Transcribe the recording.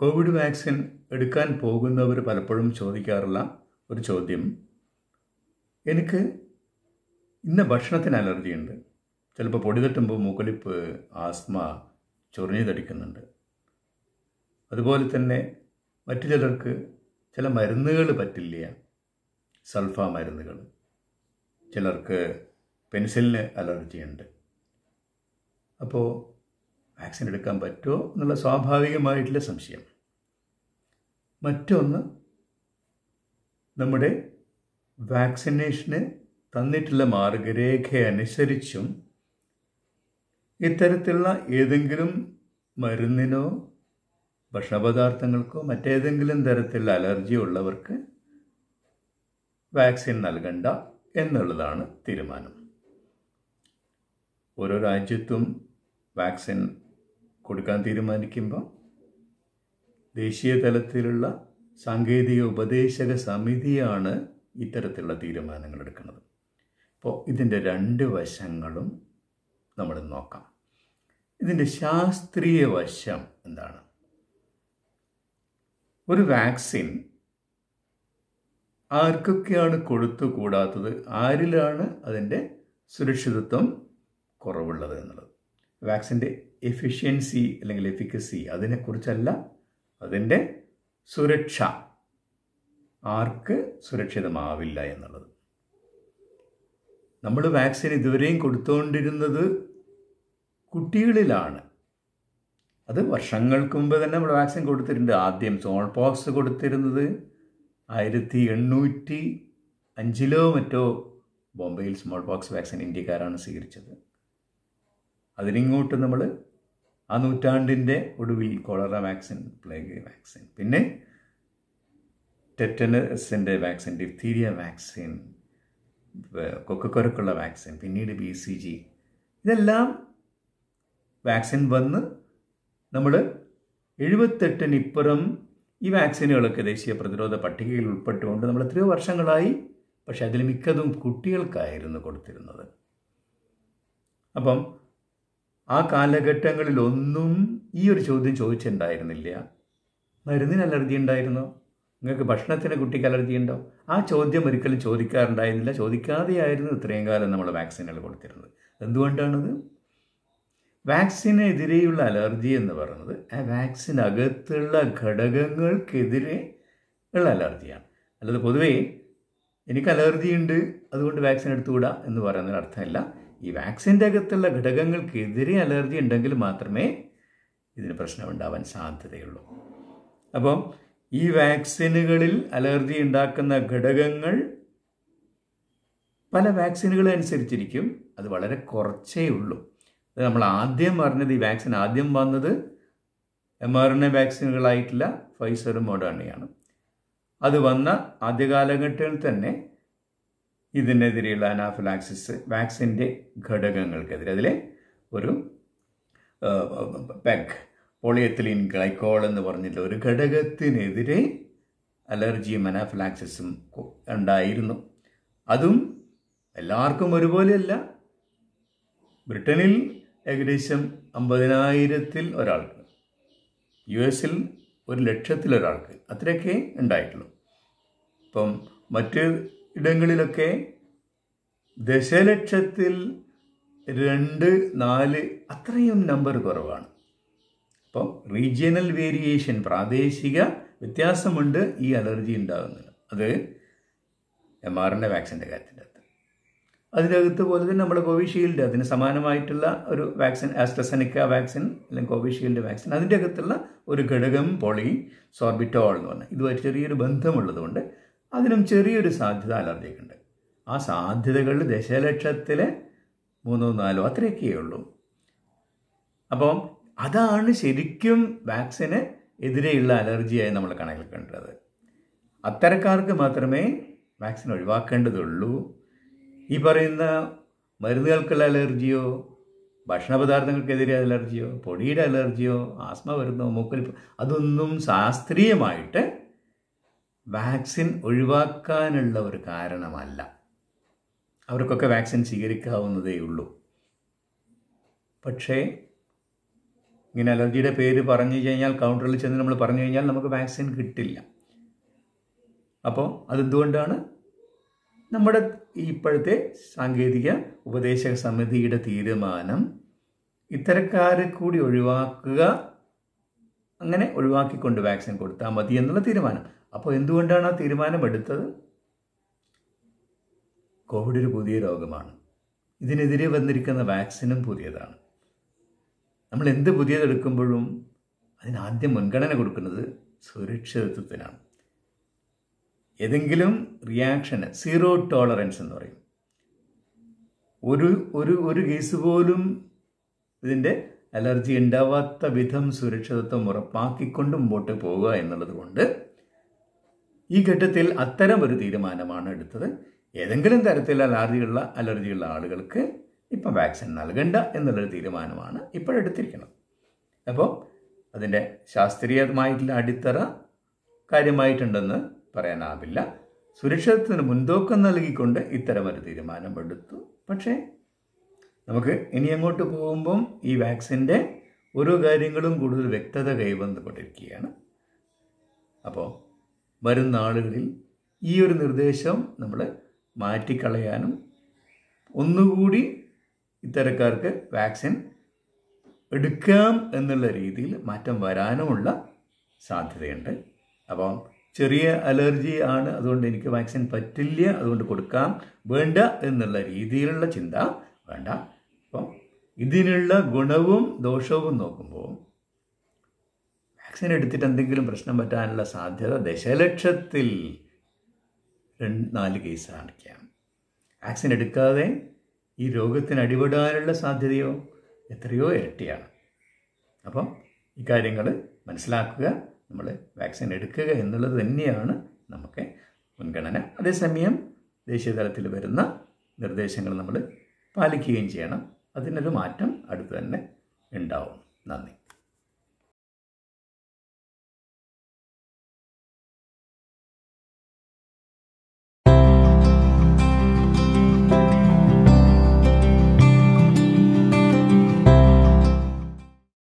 Covid vaccine എടുക്കാൻ പോകുന്നവർ പലപ്പോഴും ചോദിക്കാറുള്ള ഒരു ചോദ്യം എനിക്ക് ഇന്ന ഭക്ഷണത്തിന് അലർജി ഉണ്ട് ചിലപ്പോൾ പൊടി തട്ടുമ്പോൾ മൂക്കൊലിപ്പ് ആസ്മ ചൊറിഞ്ഞു തടിക്കുന്നുണ്ട് അതുപോലെ തന്നെ മറ്റു ചിലർക്ക് ചില മരുന്നുകൾ പറ്റില്ല സൾഫ മരുന്നുകൾ ചിലർക്ക് പെൻസിലിന് അലർജി ഉണ്ട് അപ്പോൾ വാക്സിൻ എടുക്കാൻ പറ്റുമോ എന്നുള്ള സ്വാഭാവികമായിട്ടുള്ള സംശയം മറ്റൊന്ന് നമ്മുടെ വാക്സിനേഷന് തന്നിട്ടുള്ള മാർഗരേഖ അനുസരിച്ചും ഇത്തരത്തിലുള്ള ഏതെങ്കിലും മരുന്നിനോ ഭക്ഷണപദാർത്ഥങ്ങൾക്കോ മറ്റേതെങ്കിലും തരത്തിലുള്ള അലർജി ഉള്ളവർക്ക് വാക്സിൻ നൽകണ്ട എന്നുള്ളതാണ് തീരുമാനം ഓരോ രാജ്യത്തും വാക്സിൻ കൊടുക്കാൻ തീരുമാനിക്കുമ്പോൾ ദേശീയ തലത്തിലുള്ള സാങ്കേതിക ഉപദേശക സമിതിയാണ് ഇത്തരത്തിലുള്ള തീരുമാനങ്ങൾ എടുക്കുന്നത് അപ്പോൾ ഇതിൻ്റെ രണ്ട് വശങ്ങളും നമ്മൾ നോക്കാം ഇതിൻ്റെ ശാസ്ത്രീയ വശം എന്താണ് ഒരു വാക്സിൻ ആർക്കൊക്കെയാണ് കൊടുത്തുകൂടാത്തത് ആരിലാണ് അതിൻ്റെ സുരക്ഷിതത്വം കുറവുള്ളത് എന്നുള്ളത് വാക്സിൻ്റെ എഫിഷ്യൻസി അല്ലെങ്കിൽ എഫിക്കസി അതിനെക്കുറിച്ചല്ല അതിൻ്റെ സുരക്ഷ ആർക്ക് സുരക്ഷിതമാവില്ല എന്നുള്ളത് നമ്മൾ വാക്സിൻ ഇതുവരെയും കൊടുത്തുകൊണ്ടിരുന്നത് കുട്ടികളിലാണ് അത് വർഷങ്ങൾക്ക് മുമ്പ് തന്നെ നമ്മൾ വാക്സിൻ കൊടുത്തിട്ടുണ്ട് ആദ്യം സോൾ പോക്സ് കൊടുത്തിരുന്നത് ആയിരത്തി എണ്ണൂറ്റി അഞ്ചിലോ മറ്റോ ബോംബെയിൽ സ്മോൾ പോക്സ് വാക്സിൻ ഇന്ത്യക്കാരാണ് സ്വീകരിച്ചത് അതിനിങ്ങോട്ട് നമ്മൾ ആ നൂറ്റാണ്ടിൻ്റെ ഒടുവിൽ കോളറ വാക്സിൻ പ്ലേഗ് വാക്സിൻ പിന്നെ ടെറ്റനസിൻ്റെ വാക്സിൻ ഡിഫ്തീരിയ വാക്സിൻ കൊക്കക്കൊരക്കുള്ള വാക്സിൻ പിന്നീട് ബി സി ജി ഇതെല്ലാം വാക്സിൻ വന്ന് നമ്മൾ എഴുപത്തെട്ടിനിപ്പുറം ഈ വാക്സിനുകളൊക്കെ ദേശീയ പ്രതിരോധ പട്ടികയിൽ ഉൾപ്പെട്ടുകൊണ്ട് നമ്മൾ എത്രയോ വർഷങ്ങളായി പക്ഷെ അതിൽ മിക്കതും കുട്ടികൾക്കായിരുന്നു കൊടുത്തിരുന്നത് അപ്പം ആ കാലഘട്ടങ്ങളിലൊന്നും ഈ ഒരു ചോദ്യം ചോദിച്ചിട്ടുണ്ടായിരുന്നില്ല മരുന്നിന് അലർജി ഉണ്ടായിരുന്നോ നിങ്ങൾക്ക് ഭക്ഷണത്തിന് കുട്ടിക്ക് അലർജി ഉണ്ടോ ആ ചോദ്യം ഒരിക്കലും ചോദിക്കാറുണ്ടായിരുന്നില്ല ചോദിക്കാതെയായിരുന്നു ഇത്രയും കാലം നമ്മൾ വാക്സിനുകൾ കൊടുത്തിരുന്നത് എന്തുകൊണ്ടാണത് വാക്സിനെതിരെയുള്ള അലർജി എന്ന് പറയുന്നത് ആ വാക്സിനകത്തുള്ള ഘടകങ്ങൾക്കെതിരെ ഉള്ള അലർജിയാണ് അല്ലാതെ പൊതുവേ എനിക്ക് അലർജി ഉണ്ട് അതുകൊണ്ട് വാക്സിൻ എടുത്തുകൂടാ എന്ന് പറയുന്നതിന് അർത്ഥമില്ല ഈ വാക്സിൻ്റെ അകത്തുള്ള ഘടകങ്ങൾക്കെതിരെ അലർജി ഉണ്ടെങ്കിൽ മാത്രമേ ഇതിന് പ്രശ്നമുണ്ടാവാൻ സാധ്യതയുള്ളൂ അപ്പം ഈ വാക്സിനുകളിൽ അലർജി ഉണ്ടാക്കുന്ന ഘടകങ്ങൾ പല വാക്സിനുകളെ അനുസരിച്ചിരിക്കും അത് വളരെ കുറച്ചേ ഉള്ളൂ അത് നമ്മൾ ആദ്യം പറഞ്ഞത് ഈ വാക്സിൻ ആദ്യം വന്നത് എം ആർ എൻ എ വാക്സിനുകളായിട്ടുള്ള ഫൈസറും മോഡേണയാണ് അത് വന്ന ആദ്യ കാലഘട്ടത്തിൽ തന്നെ ഇതിനെതിരെയുള്ള അനാഫിലാക്സിസ് വാക്സിൻ്റെ ഘടകങ്ങൾക്കെതിരെ അതിലെ ഒരു പെഗ് പോളിയത്തിലിൻ ഗ്ലൈക്കോൾ എന്ന് പറഞ്ഞിട്ട് ഒരു ഘടകത്തിനെതിരെ അലർജിയും അനാഫിലാക്സിസും ഉണ്ടായിരുന്നു അതും എല്ലാവർക്കും ഒരുപോലെയല്ല ബ്രിട്ടനിൽ ഏകദേശം അമ്പതിനായിരത്തിൽ ഒരാൾക്ക് യു എസിൽ ഒരു ലക്ഷത്തിൽ ഒരാൾക്ക് അത്രയൊക്കെ ഉണ്ടായിട്ടുള്ളൂ ഇപ്പം മറ്റ് ഇടങ്ങളിലൊക്കെ ദശലക്ഷത്തിൽ രണ്ട് നാല് അത്രയും നമ്പർ കുറവാണ് അപ്പം റീജിയണൽ വേരിയേഷൻ പ്രാദേശിക വ്യത്യാസമുണ്ട് ഈ അലർജി ഉണ്ടാകുന്നത് അത് എം ആർ എൻ എ വാക്സിൻ്റെ കാര്യത്തിൻ്റെ അകത്ത് അതിനകത്ത് പോലെ തന്നെ നമ്മുടെ കോവിഷീൽഡ് അതിന് സമാനമായിട്ടുള്ള ഒരു വാക്സിൻ ആസ്ട്രസെനിക്ക വാക്സിൻ അല്ലെങ്കിൽ കോവിഷീൽഡ് വാക്സിൻ അതിൻ്റെ അകത്തുള്ള ഒരു ഘടകം പോളി സോർബിറ്റോൾ എന്ന് പറഞ്ഞാൽ ഇതുമായിട്ട് ചെറിയൊരു ബന്ധമുള്ളതുകൊണ്ട് അതിനും ചെറിയൊരു സാധ്യത അലർജിക്കുണ്ട് ആ സാധ്യതകൾ ദശലക്ഷത്തിലെ മൂന്നോ നാലോ അത്രയൊക്കെ ഉള്ളൂ അപ്പം അതാണ് ശരിക്കും വാക്സിന് എതിരെയുള്ള അലർജിയായി നമ്മൾ കണക്കിലെടുക്കേണ്ടത് അത്തരക്കാർക്ക് മാത്രമേ വാക്സിൻ ഒഴിവാക്കേണ്ടതുള്ളൂ ഈ പറയുന്ന മരുന്നുകൾക്കുള്ള അലർജിയോ ഭക്ഷണ പദാർത്ഥങ്ങൾക്കെതിരെ അലർജിയോ പൊടിയുടെ അലർജിയോ ആസ്മ വരുന്നോ മൂക്കൊലിപ്പ് അതൊന്നും ശാസ്ത്രീയമായിട്ട് വാക്സിൻ ഒഴിവാക്കാനുള്ള ഒരു കാരണമല്ല അവർക്കൊക്കെ വാക്സിൻ സ്വീകരിക്കാവുന്നതേ ഉള്ളൂ പക്ഷേ ഇങ്ങനെ അലർജിയുടെ പേര് പറഞ്ഞു കഴിഞ്ഞാൽ കൗണ്ടറിൽ ചെന്ന് നമ്മൾ പറഞ്ഞു കഴിഞ്ഞാൽ നമുക്ക് വാക്സിൻ കിട്ടില്ല അപ്പോൾ അതെന്തുകൊണ്ടാണ് നമ്മുടെ ഇപ്പോഴത്തെ സാങ്കേതിക ഉപദേശക സമിതിയുടെ തീരുമാനം ഇത്തരക്കാരെ കൂടി ഒഴിവാക്കുക അങ്ങനെ ഒഴിവാക്കിക്കൊണ്ട് വാക്സിൻ കൊടുത്താൽ മതി എന്നുള്ള തീരുമാനം അപ്പോൾ എന്തുകൊണ്ടാണ് ആ തീരുമാനം എടുത്തത് കോവിഡ് ഒരു പുതിയ രോഗമാണ് ഇതിനെതിരെ വന്നിരിക്കുന്ന വാക്സിനും പുതിയതാണ് നമ്മൾ എന്ത് പുതിയതെടുക്കുമ്പോഴും അതിന് ആദ്യം മുൻഗണന കൊടുക്കുന്നത് സുരക്ഷിതത്വത്തിനാണ് ഏതെങ്കിലും റിയാക്ഷന് സീറോ ടോളറൻസ് എന്ന് പറയും ഒരു ഒരു ഒരു കേസ് പോലും ഇതിൻ്റെ അലർജി ഉണ്ടാവാത്ത വിധം സുരക്ഷിതത്വം ഉറപ്പാക്കിക്കൊണ്ട് മുമ്പോട്ട് പോവുക എന്നുള്ളത് കൊണ്ട് ഈ ഘട്ടത്തിൽ അത്തരം ഒരു തീരുമാനമാണ് എടുത്തത് ഏതെങ്കിലും തരത്തിൽ അലർജിയുള്ള അലർജിയുള്ള ആളുകൾക്ക് ഇപ്പം വാക്സിൻ നൽകണ്ട എന്നുള്ളൊരു തീരുമാനമാണ് ഇപ്പോഴെടുത്തിരിക്കുന്നത് അപ്പോൾ അതിൻ്റെ ശാസ്ത്രീയമായിട്ടുള്ള അടിത്തറ കാര്യമായിട്ടുണ്ടെന്ന് പറയാനാവില്ല സുരക്ഷിതത്വത്തിന് മുൻതൂക്കം നൽകിക്കൊണ്ട് ഇത്തരമൊരു തീരുമാനം എടുത്തു പക്ഷേ നമുക്ക് ഇനി അങ്ങോട്ട് പോകുമ്പം ഈ വാക്സിൻ്റെ ഓരോ കാര്യങ്ങളും കൂടുതൽ വ്യക്തത കൈവന്നുകൊണ്ടിരിക്കുകയാണ് അപ്പോൾ വരുന്ന ആളുകളിൽ ഈ ഒരു നിർദ്ദേശം നമ്മൾ മാറ്റിക്കളയാനും ഒന്നുകൂടി ഇത്തരക്കാർക്ക് വാക്സിൻ എടുക്കാം എന്നുള്ള രീതിയിൽ മാറ്റം വരാനുമുള്ള സാധ്യതയുണ്ട് അപ്പോൾ ചെറിയ അലർജി ആണ് അതുകൊണ്ട് എനിക്ക് വാക്സിൻ പറ്റില്ല അതുകൊണ്ട് കൊടുക്കാം വേണ്ട എന്നുള്ള രീതിയിലുള്ള ചിന്ത വേണ്ട അപ്പം ഇതിനുള്ള ഗുണവും ദോഷവും നോക്കുമ്പോൾ വാക്സിൻ എടുത്തിട്ട് എന്തെങ്കിലും പ്രശ്നം പറ്റാനുള്ള സാധ്യത ദശലക്ഷത്തിൽ രണ്ട് നാല് കേസ് കാണിക്കാം വാക്സിൻ എടുക്കാതെ ഈ രോഗത്തിന് അടിപെടാനുള്ള സാധ്യതയോ എത്രയോ ഇരട്ടിയാണ് അപ്പം ഇക്കാര്യങ്ങൾ മനസ്സിലാക്കുക നമ്മൾ വാക്സിൻ എടുക്കുക എന്നുള്ളത് തന്നെയാണ് നമുക്ക് മുൻഗണന അതേസമയം ദേശീയ തലത്തിൽ വരുന്ന നിർദ്ദേശങ്ങൾ നമ്മൾ പാലിക്കുകയും ചെയ്യണം അതിനൊരു മാറ്റം അടുത്ത് തന്നെ ഉണ്ടാവും നന്ദി